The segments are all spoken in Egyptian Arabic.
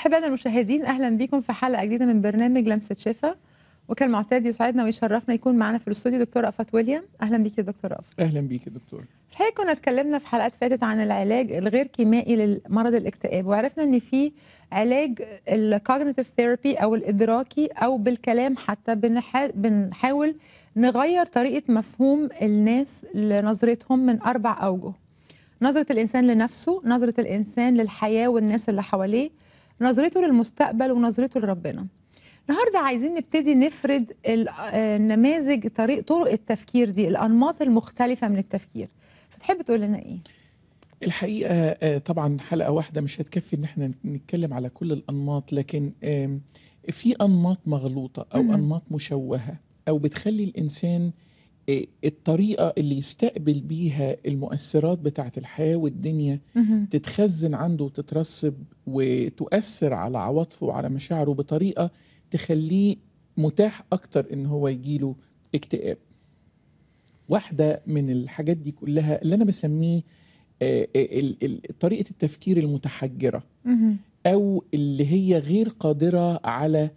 أحبائنا المشاهدين أهلا بكم في حلقة جديدة من برنامج لمسة شفا وكالمعتاد يسعدنا ويشرفنا يكون معنا في الاستوديو دكتور رأفت ويليام أهلا بيك يا دكتور رأفت اهلا بيك يا دكتور الحقيقة كنا اتكلمنا في حلقات فاتت عن العلاج الغير كيميائي لمرض الاكتئاب وعرفنا ان في علاج الكوجنيتيف ثيرابي او الادراكي او بالكلام حتى بنحا... بنحاول نغير طريقة مفهوم الناس لنظرتهم من أربع أوجه نظرة الإنسان لنفسه نظرة الإنسان للحياة والناس اللي حواليه نظرته للمستقبل ونظرته لربنا النهارده عايزين نبتدي نفرد ال- آه، النماذج طريق طرق التفكير دي الانماط المختلفه من التفكير فتحب تقول لنا ايه الحقيقه آه، طبعا حلقه واحده مش هتكفي ان احنا نتكلم على كل الانماط لكن آم، في انماط مغلوطه او مهم. انماط مشوهه او بتخلي الانسان آه، الطريقه اللي يستقبل بيها المؤثرات بتاعه الحياه والدنيا مهم. تتخزن عنده وتترسب وتؤثر على عواطفه وعلى مشاعره بطريقه تخليه متاح اكتر ان هو يجيله اكتئاب واحده من الحاجات دي كلها اللي انا بسميه آه، ال- ال- طريقه التفكير المتحجره مهم. او اللي هي غير قادره على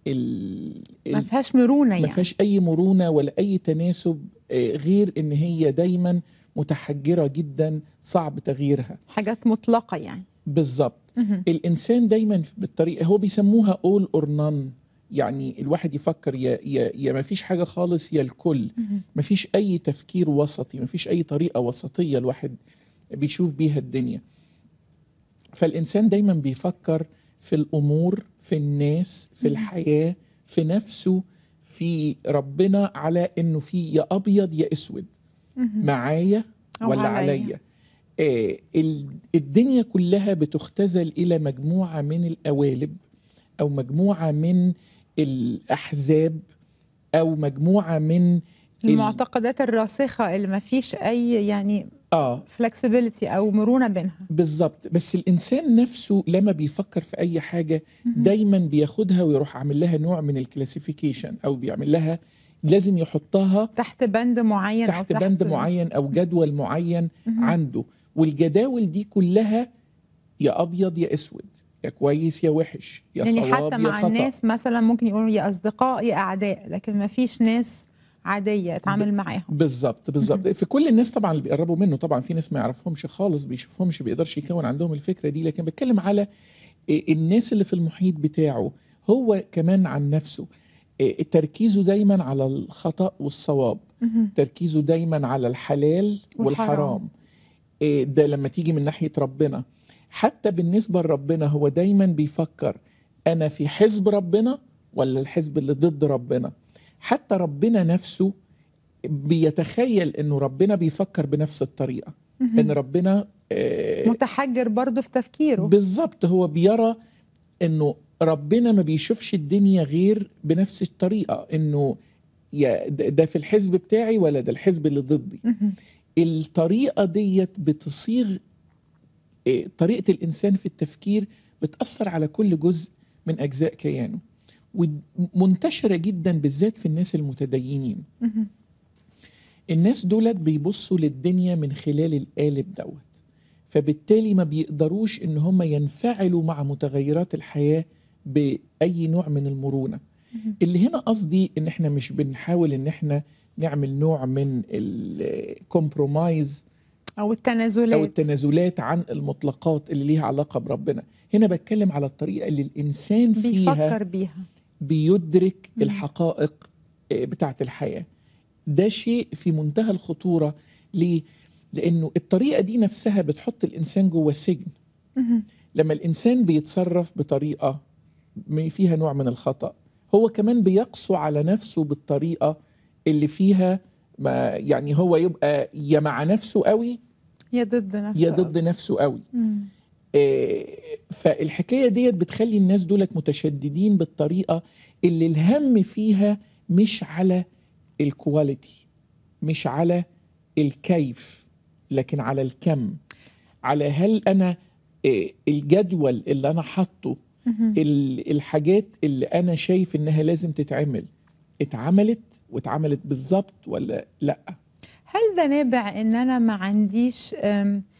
ال- ما ال- فيهاش مرونه ما يعني فيهاش اي مرونه ولا اي تناسب آه، غير ان هي دايما متحجره جدا صعب تغييرها حاجات مطلقه يعني بالظبط مهم. الانسان دايما بالطريقه هو بيسموها اول اور نون يعني الواحد يفكر يا يا يا ما فيش حاجه خالص يا الكل مهم. ما فيش اي تفكير وسطي ما فيش اي طريقه وسطيه الواحد بيشوف بيها الدنيا فالانسان دايما بيفكر في الامور في الناس في مم. الحياه في نفسه في ربنا على انه في يا ابيض يا اسود مهم. معايا أو ولا عليا. عليا آه ال- الدنيا كلها بتختزل الى مجموعه من القوالب او مجموعه من الاحزاب او مجموعه من ال- المعتقدات الراسخه اللي ما فيش اي يعني اه فلكسبيليتي او مرونه بينها بالظبط بس الانسان نفسه لما بيفكر في اي حاجه مهم. دايما بياخدها ويروح عامل لها نوع من الكلاسيفيكيشن او بيعمل لها لازم يحطها تحت بند معين او تحت بند معين او جدول معين مهم. عنده والجداول دي كلها يا ابيض يا اسود يا كويس يا وحش يا يعني صواب حتى يا مع خطا الناس مثلا ممكن يقولوا يا اصدقاء يا اعداء لكن ما فيش ناس عاديه اتعامل معاهم بالظبط بالظبط في كل الناس طبعا اللي بيقربوا منه طبعا في ناس ما يعرفهمش خالص بيشوفهمش بيقدرش يكون عندهم الفكره دي لكن بتكلم على إيه الناس اللي في المحيط بتاعه هو كمان عن نفسه إيه تركيزه دايما على الخطا والصواب مهم. تركيزه دايما على الحلال والحرام. والحرام إيه ده لما تيجي من ناحيه ربنا حتى بالنسبه لربنا هو دايما بيفكر انا في حزب ربنا ولا الحزب اللي ضد ربنا حتى ربنا نفسه بيتخيل انه ربنا بيفكر بنفس الطريقه مهم. ان ربنا آه، متحجر برضه في تفكيره بالظبط هو بيرى انه ربنا ما بيشوفش الدنيا غير بنفس الطريقه انه يا ده ده في الحزب بتاعي ولا ده الحزب اللي ضدي مهم. الطريقه ديت بتصيغ إيه، طريقه الانسان في التفكير بتاثر على كل جزء من اجزاء كيانه ومنتشره جدا بالذات في الناس المتدينين مهم. الناس دولت بيبصوا للدنيا من خلال القالب دوت فبالتالي ما بيقدروش ان هم ينفعلوا مع متغيرات الحياه باي نوع من المرونه مهم. اللي هنا قصدي ان احنا مش بنحاول ان احنا نعمل نوع من الكومبرومايز او التنازلات او التنازلات عن المطلقات اللي ليها علاقه بربنا هنا بتكلم على الطريقه اللي الانسان فيها بيفكر بيها بيدرك مم. الحقائق آه، بتاعه الحياه ده شيء في منتهى الخطوره ليه لانه الطريقه دي نفسها بتحط الانسان جوه سجن مهم. لما الانسان بيتصرف بطريقه م- فيها نوع من الخطا هو كمان بيقسو على نفسه بالطريقه اللي فيها ما يعني هو يبقى يا مع نفسه قوي يا ضد نفسه يا ضد نفسه قوي مم. آه، فالحكايه ديت بتخلي الناس دولت متشددين بالطريقه اللي الهم فيها مش على الكواليتي مش على الكيف لكن على الكم على هل انا آه، الجدول اللي انا حاطه مهم. ال- الحاجات اللي انا شايف انها لازم تتعمل اتعملت واتعملت بالظبط ولا لا هل ده نابع ان انا ما عنديش أم،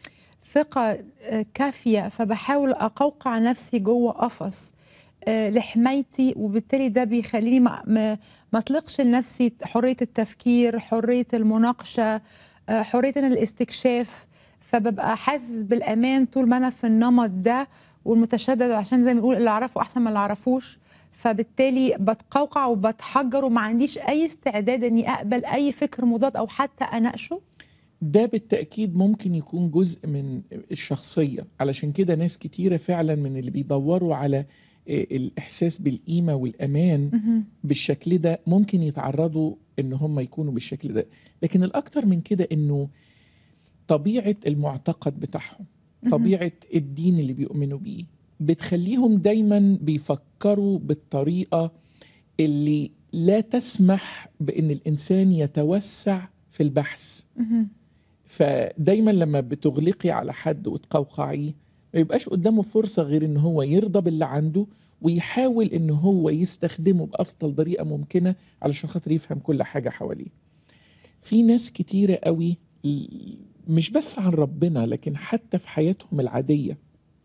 ثقة آه، كافية فبحاول أقوقع نفسي جوه قفص آه، لحمايتي وبالتالي ده بيخليني ما, ما, ما اطلقش لنفسي حرية التفكير حرية المناقشة آه، حرية الاستكشاف فببقى حاسس بالأمان طول ما أنا في النمط ده والمتشدد عشان زي ما بنقول اللي أعرفه أحسن من اللي أعرفوش فبالتالي بتقوقع وبتحجر وما عنديش أي استعداد إني أقبل أي فكر مضاد أو حتى أناقشه ده بالتأكيد ممكن يكون جزء من الشخصية علشان كده ناس كتيرة فعلا من اللي بيدوروا على آه، الإحساس بالقيمة والأمان مهم. بالشكل ده ممكن يتعرضوا ان هم يكونوا بالشكل ده لكن الاكتر من كده انه طبيعه المعتقد بتاعهم مهم. طبيعه الدين اللي بيؤمنوا بيه بتخليهم دايما بيفكروا بالطريقه اللي لا تسمح بان الانسان يتوسع في البحث مهم. فدايما لما بتغلقي على حد وتقوقعيه ما يبقاش قدامه فرصة غير ان هو يرضى باللي عنده ويحاول ان هو يستخدمه بافضل طريقة ممكنة علشان خاطر يفهم كل حاجة حواليه في ناس كتيرة قوي ل- مش بس عن ربنا لكن حتى في حياتهم العادية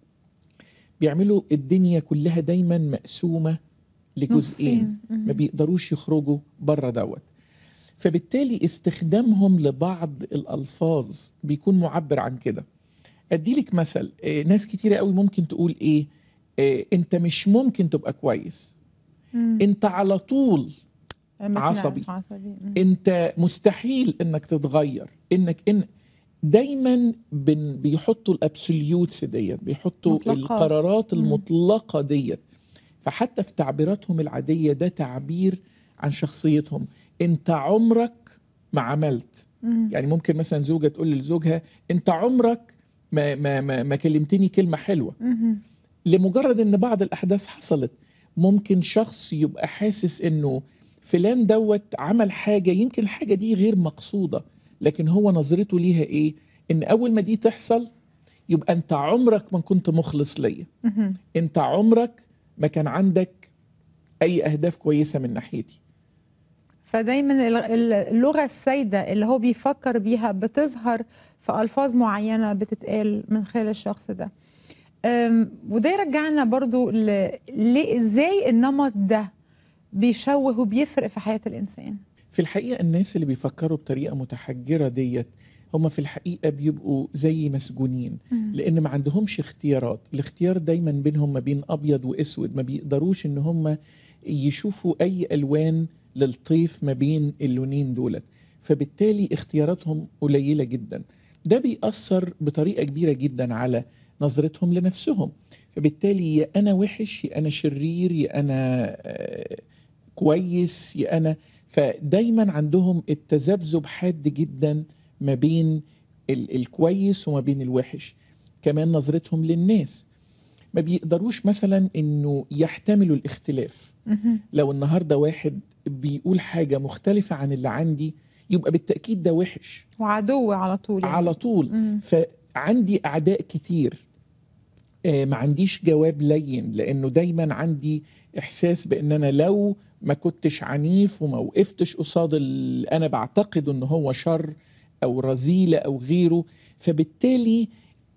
بيعملوا الدنيا كلها دايما مقسومة لجزئين نصين. مهم. ما بيقدروش يخرجوا بره دوت فبالتالي استخدامهم لبعض الألفاظ بيكون معبر عن كده أديلك مثل آه، ناس كتيرة قوي ممكن تقول إيه آه، أنت مش ممكن تبقى كويس مم. أنت على طول متنرفز، عصبي. عصبي. مم. أنت مستحيل إنك تتغير إنك إن دايما بن بيحطوا الابسوليوتس ديت بيحطوا مطلقات. القرارات مم. المطلقه ديت فحتى في تعبيراتهم العاديه ده تعبير عن شخصيتهم انت عمرك ما عملت مم. يعني ممكن مثلا زوجة تقول لزوجها انت عمرك ما ما ما, ما كلمتني كلمة حلوة مهم. لمجرد ان بعض الاحداث حصلت ممكن شخص يبقى حاسس انه فلان دوت عمل حاجة يمكن الحاجة دي غير مقصودة لكن هو نظرته ليها ايه ان اول ما دي تحصل يبقى انت عمرك ما كنت مخلص ليا مهم. انت عمرك ما كان عندك اي اهداف كويسة من ناحيتي فدايما ال- ال- اللغة السائدة اللي هو بيفكر بيها بتظهر في ألفاظ معينة بتتقال من خلال الشخص ده أم، وده يرجعنا برضو ل... ليه ازاي النمط ده بيشوه وبيفرق في حياة الإنسان في الحقيقة الناس اللي بيفكروا بطريقة متحجرة ديت هم في الحقيقة بيبقوا زي مسجونين لأن ما عندهمش اختيارات الاختيار دايما بينهم ما بين أبيض وأسود ما بيقدروش إن هم يشوفوا أي ألوان للطيف ما بين اللونين دولت فبالتالي اختياراتهم قليلة جدا ده بيأثر بطريقة كبيرة جدا على نظرتهم لنفسهم فبالتالي يا أنا وحش يا أنا شرير يا أنا آه، كويس يا أنا فدايما عندهم التذبذب حاد جدا ما بين ال- الكويس وما بين الوحش كمان نظرتهم للناس ما بيقدروش مثلا انه يحتملوا الاختلاف مهم. لو النهارده واحد بيقول حاجه مختلفه عن اللي عندي يبقى بالتاكيد ده وحش وعدو على طول يعني. على طول مم. فعندي اعداء كتير آه، ما عنديش جواب لين لانه دايما عندي احساس بان انا لو ما كنتش عنيف وما وقفتش قصاد اللي انا بعتقد ان هو شر او رذيله او غيره فبالتالي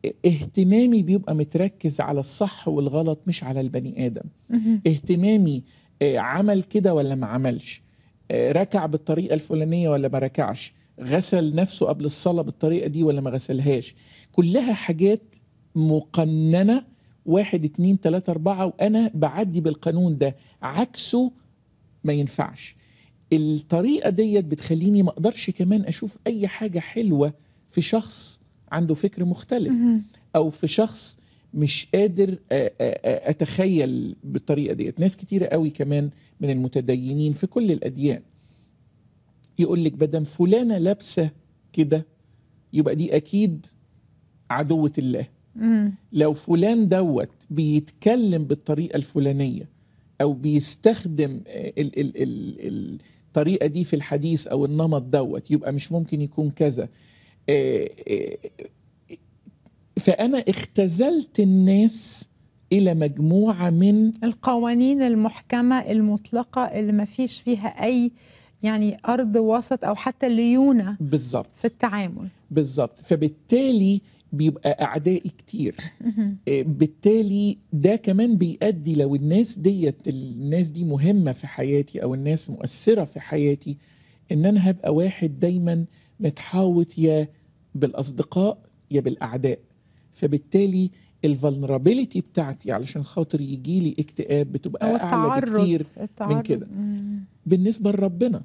اهتمامي بيبقى متركز على الصح والغلط مش على البني ادم مهم. اهتمامي آه، عمل كده ولا ما عملش آه، ركع بالطريقة الفلانية ولا ما ركعش غسل نفسه قبل الصلاة بالطريقة دي ولا ما غسلهاش كلها حاجات مقننة واحد اتنين تلاتة أربعة وأنا بعدي بالقانون ده عكسه ما ينفعش الطريقة ديت بتخليني ما أقدرش كمان أشوف أي حاجة حلوة في شخص عنده فكر مختلف مهم. او في شخص مش قادر أ- أ- أ- اتخيل بالطريقه ديت ناس كتيره قوي كمان من المتدينين في كل الاديان يقول لك بدل فلانه لابسه كده يبقى دي اكيد عدوه الله مم. لو فلان دوت بيتكلم بالطريقه الفلانيه او بيستخدم آه، ال ال ال الطريقه دي في الحديث او النمط دوت يبقى مش ممكن يكون كذا آه، آه، فانا اختزلت الناس الى مجموعه من القوانين المحكمة المطلقة اللي ما فيش فيها أي يعني أرض وسط أو حتى ليونة بالظبط في التعامل بالظبط فبالتالي بيبقى اعدائي كتير مهم. آه، بالتالي ده كمان بيؤدي لو الناس ديت الناس دي مهمة في حياتي أو الناس مؤثرة في حياتي إن أنا هبقى واحد دايما متحاوط يا بالأصدقاء يا بالأعداء فبالتالي الفولنرابيلتي بتاعتي علشان خاطر يجي لي اكتئاب او بتبقى أعلى التعرض بكتير التعرض كده. مم. بالنسبة لربنا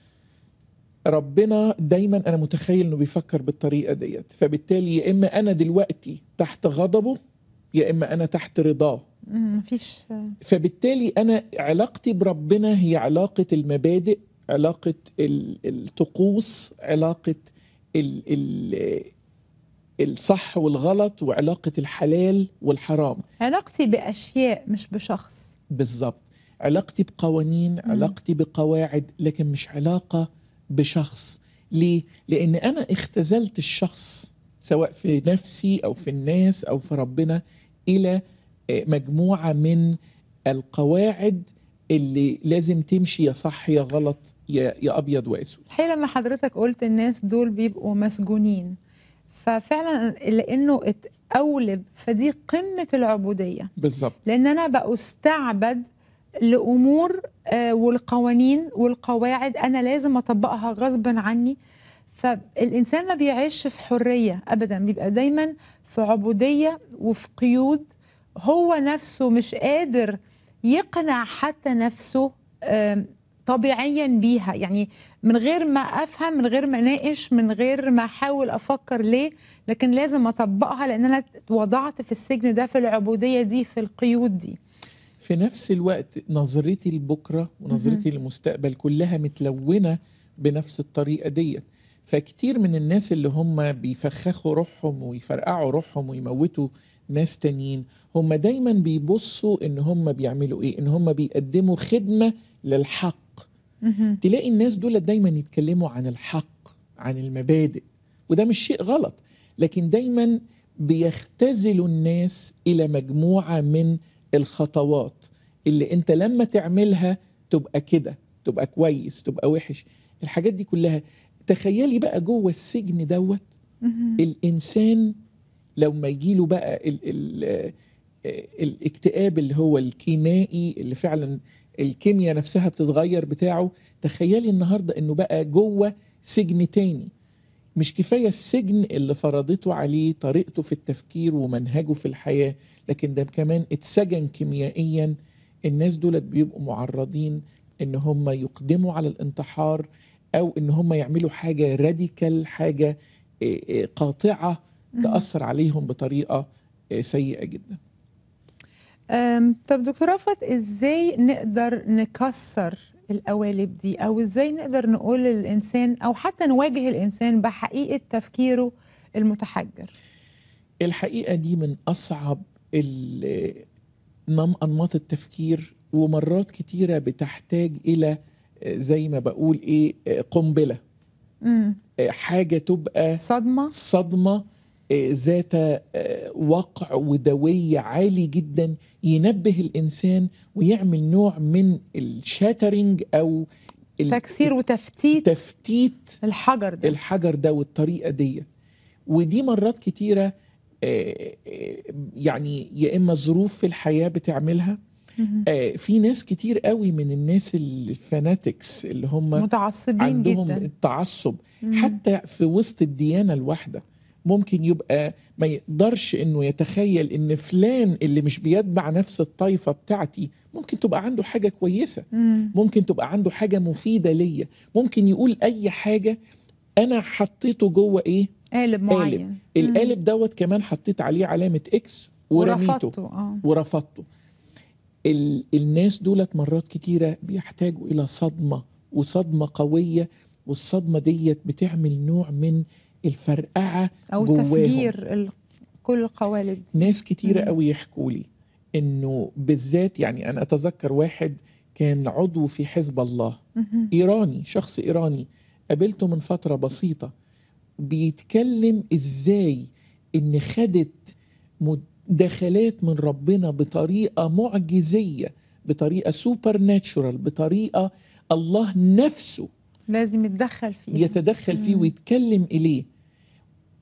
ربنا دايما أنا متخيل إنه بيفكر بالطريقة ديت فبالتالي يا إما أنا دلوقتي تحت غضبه يا إما أنا تحت رضاه مم. مفيش فبالتالي انا علاقتي بربنا هي علاقه المبادئ علاقه ال- الطقوس علاقه ال ال الصح والغلط وعلاقه الحلال والحرام علاقتي باشياء مش بشخص بالظبط علاقتي بقوانين علاقتي بقواعد لكن مش علاقه بشخص ليه لان انا اختزلت الشخص سواء في نفسي او في الناس او في ربنا الى آه، مجموعه من القواعد اللي لازم تمشي يا صح يا غلط يا يا ابيض واسود الحقيقه لما حضرتك قلت الناس دول بيبقوا مسجونين ففعلا لانه اتقولب فدي قمه العبوديه بالظبط لان انا بستعبد لامور آه، والقوانين والقواعد انا لازم اطبقها غصبا عني فالانسان ما بيعيش في حريه ابدا بيبقى دايما في عبوديه وفي قيود هو نفسه مش قادر يقنع حتى نفسه آم، طبيعيا بيها يعني من غير ما افهم من غير ما اناقش من غير ما احاول افكر ليه لكن لازم اطبقها لان انا وضعت في السجن ده في العبوديه دي في القيود دي في نفس الوقت نظرتي لبكره ونظرتي للمستقبل كلها متلونه بنفس الطريقه ديت فكتير من الناس اللي هم بيفخخوا روحهم ويفرقعوا روحهم ويموتوا ناس تانيين هم دايما بيبصوا ان هم بيعملوا ايه ان هم بيقدموا خدمه للحق مهم. تلاقي الناس دول دايما يتكلموا عن الحق عن المبادئ وده مش شيء غلط لكن دايما بيختزلوا الناس الى مجموعه من الخطوات اللي انت لما تعملها تبقى كده تبقى كويس تبقى وحش الحاجات دي كلها تخيلي بقى جوه السجن دوت مهم. الانسان لو ما يجيله بقى ال ال آه، الاكتئاب اللي هو الكيمائي اللي فعلا الكيمياء نفسها بتتغير بتاعه تخيلي النهارده انه بقى جوه سجن تاني مش كفايه السجن اللي فرضته عليه طريقته في التفكير ومنهجه في الحياه لكن ده كمان اتسجن كيميائيا الناس دولت بيبقوا معرضين ان هم يقدموا على الانتحار او ان هم يعملوا حاجه راديكال حاجه إيه، إيه، قاطعه تاثر عليهم بطريقه إيه، سيئه جدا أم، طب دكتور رفعت ازاي نقدر نكسر القوالب دي او ازاي نقدر نقول للانسان او حتى نواجه الانسان بحقيقه تفكيره المتحجر الحقيقه دي من اصعب ال- نم- انماط التفكير ومرات كتيره بتحتاج الى آه، زي ما بقول ايه آه، قنبله امم آه، حاجه تبقى صدمه صدمه آه، ذات آه، وقع ودويه عالي جدا ينبه الانسان ويعمل نوع من الشاترينج او ال- تكسير وتفتيت تفتيت الحجر ده الحجر ده والطريقه دي ودي مرات كتيره آه، آه، يعني يا اما ظروف في الحياه بتعملها مهم. آه، في ناس كتير قوي من الناس الفاناتكس اللي هم متعصبين عندهم جدا التعصب مم. حتى في وسط الديانه الواحده ممكن يبقى ما يقدرش انه يتخيل ان فلان اللي مش بيتبع نفس الطائفه بتاعتي ممكن تبقى عنده حاجه كويسه مم. ممكن تبقى عنده حاجه مفيده ليا ممكن يقول اي حاجه انا حطيته جوه ايه قالب معين القالب دوت كمان حطيت عليه علامه اكس ورميته ورفضته اه ورفضته ال الناس دولت مرات كتيرة بيحتاجوا إلى صدمة وصدمة قوية والصدمة ديت بتعمل نوع من الفرقعة او جواهم. تفجير ال- كل القوالب دي ناس كتيرة مم. قوي يحكوا لي إنه بالذات يعني أنا أتذكر واحد كان عضو في حزب الله مهم. إيراني شخص إيراني قابلته من فترة بسيطة بيتكلم إزاي إن خدت مداخلات من ربنا بطريقة معجزية بطريقة سوبر ناتشورال بطريقة الله نفسه لازم يتدخل فيها يتدخل فيه مم. ويتكلم إليه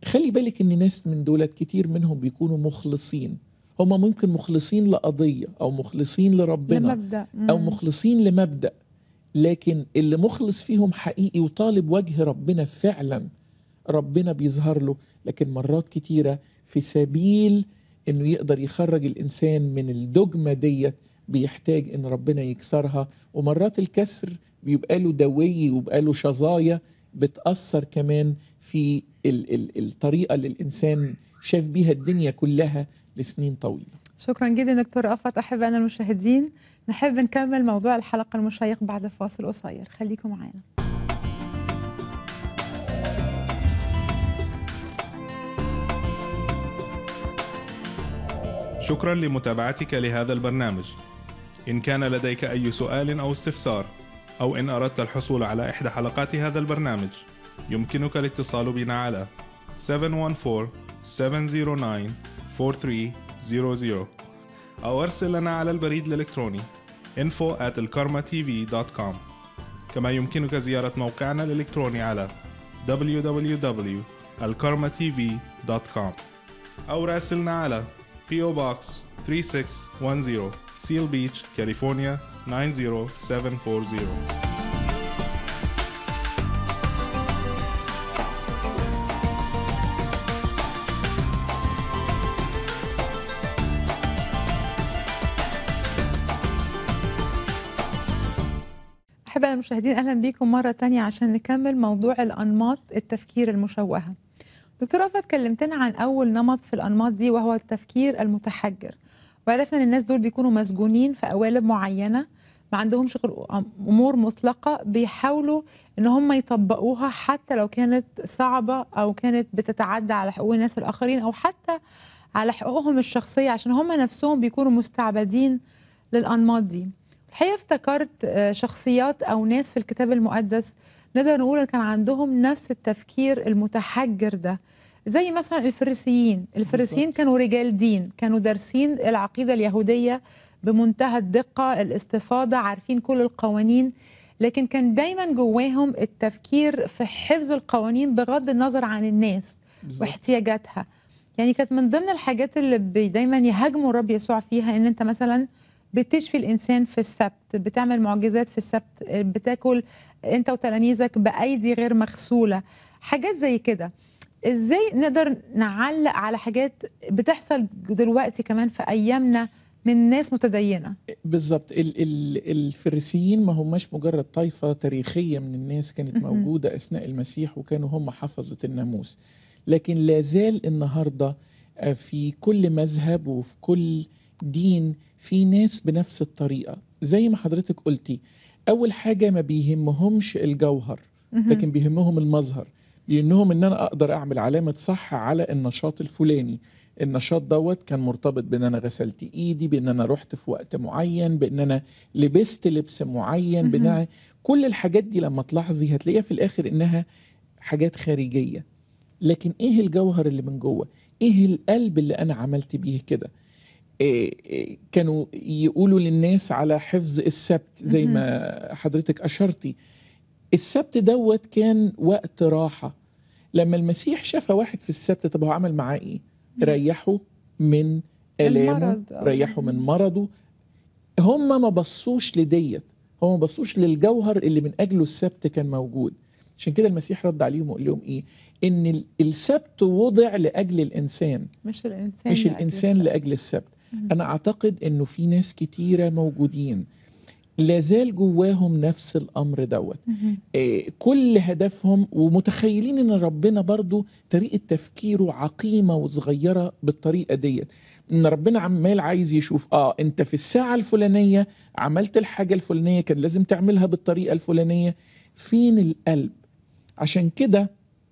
خلي بالك ان ناس من دولت كتير منهم بيكونوا مخلصين هم ممكن مخلصين لقضية او مخلصين لربنا لمبدا او مم. مخلصين لمبدأ لكن اللي مخلص فيهم حقيقي وطالب وجه ربنا فعلا ربنا بيظهر له لكن مرات كتيرة في سبيل انه يقدر يخرج الانسان من الدجمة ديت بيحتاج ان ربنا يكسرها ومرات الكسر بيبقى له دوي ويبقى له شظايا بتأثر كمان في ال ال الطريقة اللي الانسان شاف بيها الدنيا كلها لسنين طويلة شكرا جدا دكتور رأفت أحبائنا المشاهدين نحب نكمل موضوع الحلقة المشيق بعد فاصل قصير خليكم معنا شكرا لمتابعتك لهذا البرنامج إن كان لديك أي سؤال أو استفسار أو إن أردت الحصول على إحدى حلقات هذا البرنامج يمكنك الاتصال بنا على 714-709-4300 أو أرسل لنا على البريد الإلكتروني info at elkarmatv.com كما يمكنك زيارة موقعنا الإلكتروني على www.alkarmatv.com أو راسلنا على PO Box 3610 Seal Beach, California 90740 أحبائنا المشاهدين أهلا بكم مرة تانية عشان نكمل موضوع الأنماط التفكير المشوهة دكتور رأفت كلمتنا عن أول نمط في الأنماط دي وهو التفكير المتحجر وعرفنا ان الناس دول بيكونوا مسجونين في قوالب معينه ما عندهمش غير امور مطلقه بيحاولوا ان هم يطبقوها حتى لو كانت صعبه او كانت بتتعدى على حقوق الناس الاخرين او حتى على حقوقهم الشخصيه عشان هم نفسهم بيكونوا مستعبدين للانماط دي الحقيقه افتكرت آه، شخصيات او ناس في الكتاب المقدس نقدر نقول إن كان عندهم نفس التفكير المتحجر ده زي مثلا الفريسيين الفريسيين بالظبط. كانوا رجال دين كانوا دارسين العقيدة اليهودية بمنتهى الدقة الاستفاضة عارفين كل القوانين لكن كان دايما جواهم التفكير في حفظ القوانين بغض النظر عن الناس بالظبط. واحتياجاتها يعني كانت من ضمن الحاجات اللي بي- دايما يهاجموا الرب يسوع فيها ان انت مثلا بتشفي الانسان في السبت بتعمل معجزات في السبت بتاكل انت وتلاميذك بايدي غير مغسوله حاجات زي كده ازاي نقدر نعلق على حاجات بتحصل دلوقتي كمان في ايامنا من ناس متدينه بالظبط ال ال الفريسيين ما هماش مجرد طائفة تاريخية من الناس كانت مهم. موجودة أثناء المسيح وكانوا هم حفظة الناموس لكن لا زال النهاردة آه، في كل مذهب وفي كل دين في ناس بنفس الطريقة زي ما حضرتك قلتي أول حاجة ما بيهمهمش الجوهر مهم. لكن بيهمهم المظهر بيهمهم ان انا اقدر اعمل علامه صح على النشاط الفلاني النشاط دوت كان مرتبط بان انا غسلت ايدي بان انا رحت في وقت معين بان انا لبست لبس معين بان مهم. أنا- كل الحاجات دي لما تلاحظي هتلاقيها في الاخر انها حاجات خارجيه لكن ايه الجوهر اللي من جوه ايه القلب اللي انا عملت بيه كده إيه إيه كانوا يقولوا للناس على حفظ السبت زي ما حضرتك اشرتي السبت دوت كان وقت راحة لما المسيح شاف واحد في السبت طب هو عمل معاه ايه ريحه من آلامه المرض، آه. ريحه من مرضه هم ما بصوش لديت هم ما بصوش للجوهر اللي من اجله السبت كان موجود عشان كده المسيح رد عليهم وقال لهم ايه ان ال- السبت وضع لاجل الانسان مش الانسان مش لأجل الانسان السبت. لاجل السبت مهم. انا اعتقد انه في ناس كتيره موجودين لازال جواهم نفس الامر دوت مهم. إيه، كل هدفهم ومتخيلين ان ربنا برضو طريقه تفكيره عقيمه وصغيره بالطريقه ديت ان ربنا عمال عايز يشوف اه انت في الساعه الفلانيه عملت الحاجه الفلانيه كان لازم تعملها بالطريقه الفلانيه فين القلب عشان كده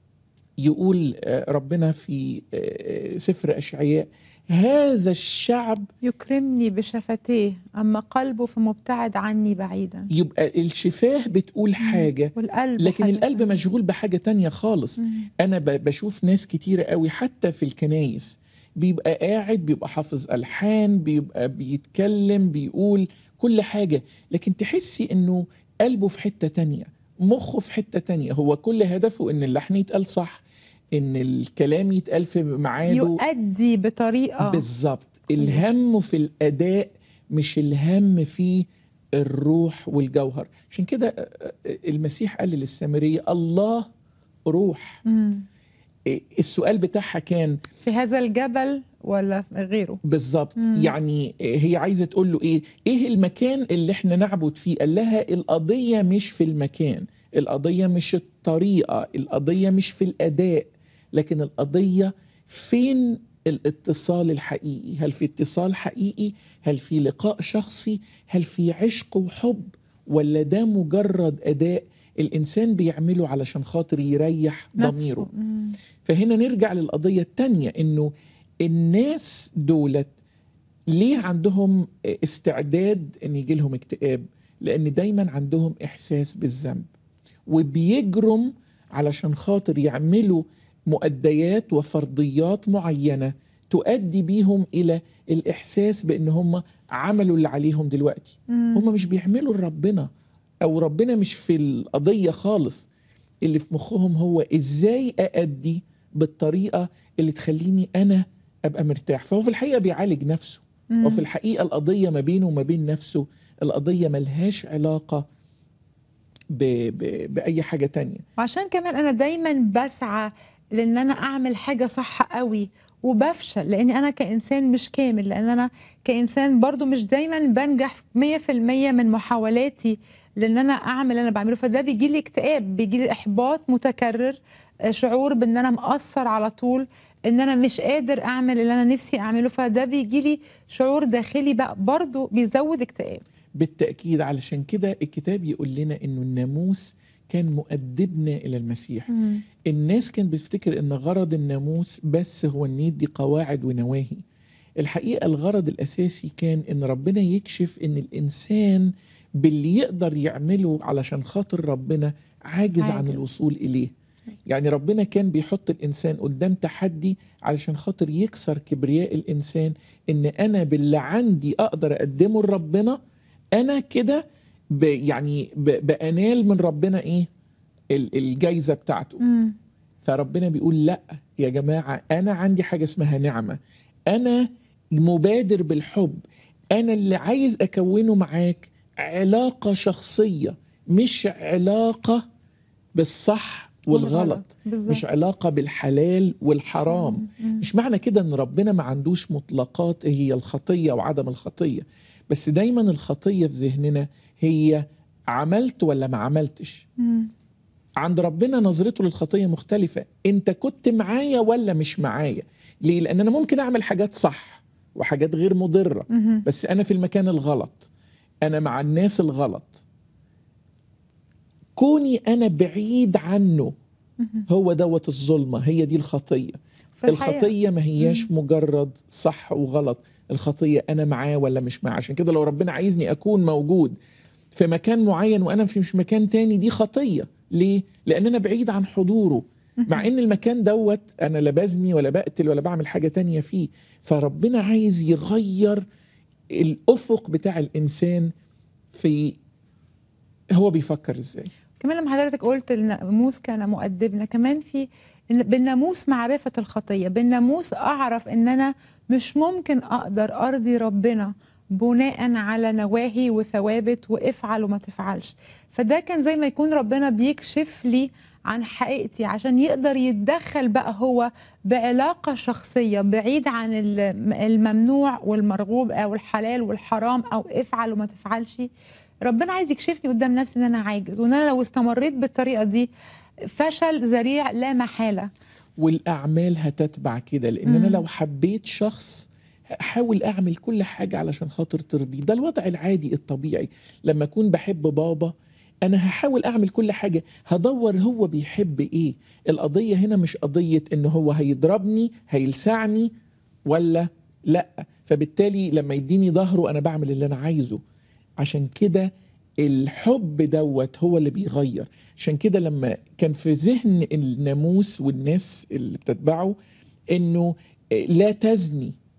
يقول آه، ربنا في آه، سفر اشعياء هذا الشعب يكرمني بشفتيه اما قلبه فمبتعد عني بعيدا يبقى الشفاه بتقول حاجه والقلب لكن حاجة القلب تانية. مشغول بحاجه تانية خالص مم. انا ب- بشوف ناس كتيره قوي حتى في الكنايس بيبقى قاعد بيبقى حافظ الحان بيبقى بيتكلم بيقول كل حاجه لكن تحسي انه قلبه في حته تانية مخه في حته تانية هو كل هدفه ان اللحن يتقال صح ان الكلام يتقال في ميعاده يؤدي بطريقه بالظبط كويس. الهم في الاداء مش الهم في الروح والجوهر عشان كده آه، آه، المسيح قال للسامريه الله روح مم. إيه، السؤال بتاعها كان في هذا الجبل ولا في غيره بالظبط مم. يعني هي عايزه تقول له ايه ايه المكان اللي احنا نعبد فيه قال لها القضيه مش في المكان القضيه مش الطريقه القضيه مش في الاداء لكن القضيه فين الاتصال الحقيقي هل في اتصال حقيقي هل في لقاء شخصي هل في عشق وحب ولا ده مجرد اداء الانسان بيعمله علشان خاطر يريح ضميره نفسه مم. فهنا نرجع للقضية التانية إنه الناس دولت ليه عندهم استعداد إن يجي لهم اكتئاب؟ لأن دايما عندهم إحساس بالذنب وبيجرم علشان خاطر يعملوا مؤديات وفرضيات معينة تؤدي بيهم إلى الإحساس بإن هم عملوا اللي عليهم دلوقتي مم. هم مش بيعملوا لربنا او ربنا مش في القضيه خالص اللي في مخهم هو ازاي اادي بالطريقه اللي تخليني انا ابقى مرتاح فهو في الحقيقه بيعالج نفسه مم. وفي الحقيقه القضيه ما بينه وما بين نفسه القضيه ملهاش علاقه ب... ب... باي حاجه تانية وعشان كمان انا دايما بسعى لان انا اعمل حاجه صح قوي وبفشل لاني انا كانسان مش كامل لان انا كانسان برضو مش دايما بنجح 100% من محاولاتي لان انا اعمل اللي انا بعمله فده بيجي لي اكتئاب بيجي لي احباط متكرر آه، شعور بان انا مقصر على طول ان انا مش قادر اعمل اللي انا نفسي اعمله فده بيجي لي شعور داخلي بقى برضو بيزود اكتئاب بالتاكيد علشان كده الكتاب يقول لنا انه الناموس كان مؤدبنا الى المسيح الناس كانت بتفتكر ان غرض الناموس بس هو ان يدي قواعد ونواهي الحقيقه الغرض الاساسي كان ان ربنا يكشف ان الانسان باللي يقدر يعمله علشان خاطر ربنا عاجز, عاجز. عن عاجز. الوصول اليه يعني ربنا كان بيحط الانسان قدام تحدي علشان خاطر يكسر كبرياء الانسان ان انا باللي عندي اقدر اقدمه لربنا انا كده ب- يعني ب- بانال من ربنا ايه ال- الجايزه بتاعته مم. فربنا بيقول لا يا جماعة أنا عندي حاجة اسمها نعمة أنا مبادر بالحب أنا اللي عايز أكونه معاك علاقة شخصية مش علاقة بالصح والغلط بالظبط مش علاقة بالحلال والحرام مم. مش معنى كده ان ربنا ما عندوش مطلقات هي الخطيه وعدم الخطيه بس دايما الخطيه في ذهننا هي عملت ولا ما عملتش مم. عند ربنا نظرته للخطيه مختلفه انت كنت معايا ولا مش معايا ليه لان انا ممكن اعمل حاجات صح وحاجات غير مضره مم. بس انا في المكان الغلط انا مع الناس الغلط كوني انا بعيد عنه مم. هو دوت الظلمه هي دي الخطيه في الحقيقة الخطيه ما هياش مجرد صح وغلط الخطيه انا معاه ولا مش معاه عشان كده لو ربنا عايزني اكون موجود في مكان معين وانا في مش مكان تاني دي خطيه ليه لان انا بعيد عن حضوره مع ان المكان دوت انا لا بزني ولا بقتل ولا بعمل حاجه تانية فيه فربنا عايز يغير الافق بتاع الانسان في هو بيفكر ازاي كمان لما حضرتك قلت الناموس كان مؤدبنا كمان في إن بالناموس معرفة الخطية بالناموس أعرف إن أنا مش ممكن أقدر أرضي ربنا بناء على نواهي وثوابت وافعل وما تفعلش فده كان زي ما يكون ربنا بيكشف لي عن حقيقتي عشان يقدر يتدخل بقى هو بعلاقة شخصية بعيد عن الم- الممنوع والمرغوب أو الحلال والحرام أو افعل وما تفعلش ربنا عايز يكشفني قدام نفسي ان انا عاجز وان انا لو استمريت بالطريقه دي فشل ذريع لا محاله والاعمال هتتبع كده لان انا مم. لو حبيت شخص احاول اعمل كل حاجه علشان خاطر ترضيه ده الوضع العادي الطبيعي لما اكون بحب بابا انا هحاول اعمل كل حاجه هدور هو بيحب ايه القضيه هنا مش قضيه ان هو هيضربني هيلسعني ولا لا فبالتالي لما يديني ظهره انا بعمل اللي انا عايزه عشان كده الحب دوت هو اللي بيغير عشان كده لما كان في ذهن الناموس والناس اللي بتتبعه انه لا تزني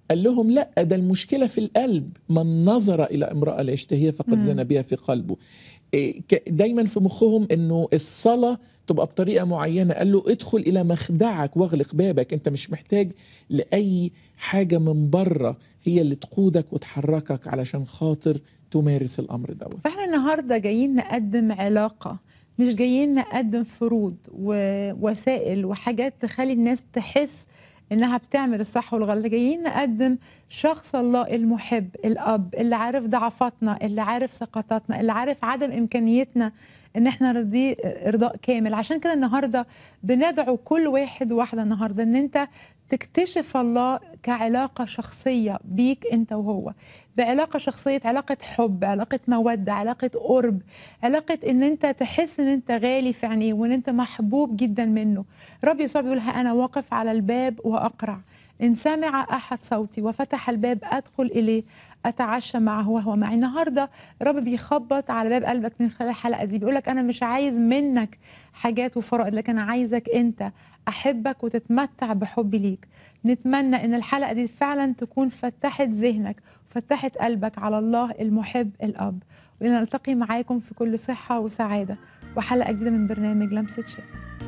قال لهم لا ده المشكلة في القلب من نظر إلى امرأة لا يشتهيها فقد مم. زنى بها في قلبه إيه، ك- دايما في مخهم انه الصلاة تبقى بطريقة معينة قال له ادخل إلى مخدعك واغلق بابك انت مش محتاج لأي حاجة من بره هي اللي تقودك وتحركك علشان خاطر تمارس الأمر دوت فاحنا النهارده جايين نقدم علاقه مش جايين نقدم فروض ووسائل وحاجات تخلي الناس تحس انها بتعمل الصح والغلط جايين نقدم شخص الله المحب الاب اللي عارف ضعفاتنا اللي عارف سقطاتنا اللي عارف عدم امكانيتنا ان احنا نرضيه ارضاء كامل عشان كده النهارده بندعو كل واحد واحده النهارده ان انت تكتشف الله كعلاقه شخصيه بيك انت وهو بعلاقه شخصيه علاقه حب علاقه موده علاقه قرب علاقه ان انت تحس ان انت غالي في عينيه وان انت محبوب جدا منه رب يسوع بيقول ها انا واقف على الباب واقرع ان سمع احد صوتي وفتح الباب ادخل اليه اتعشى معه وهو معي النهارده رب بيخبط على باب قلبك من خلال الحلقه دي بيقول لك انا مش عايز منك حاجات وفرائض لكن عايزك انت احبك وتتمتع بحبي ليك نتمنى ان الحلقه دي فعلا تكون فتحت ذهنك وفتحت قلبك على الله المحب الاب ونلتقي معاكم في كل صحه وسعاده وحلقه جديده من برنامج لمسه شفا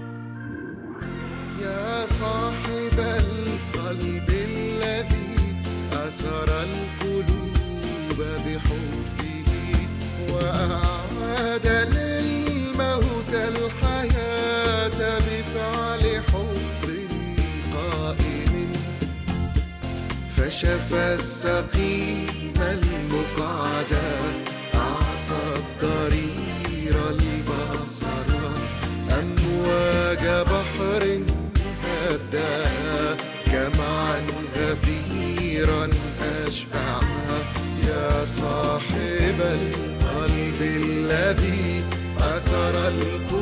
يا صاحب القلب الذي أسر القلوب بحبه وأعاد للموت الحياة بفعل حب قائم فشفى السقيم المقعد أعطى الضرير البصر أمواج بحر هداها جمعا غفيرا أشبعها يا صاحب القلب الذي أسر القلوب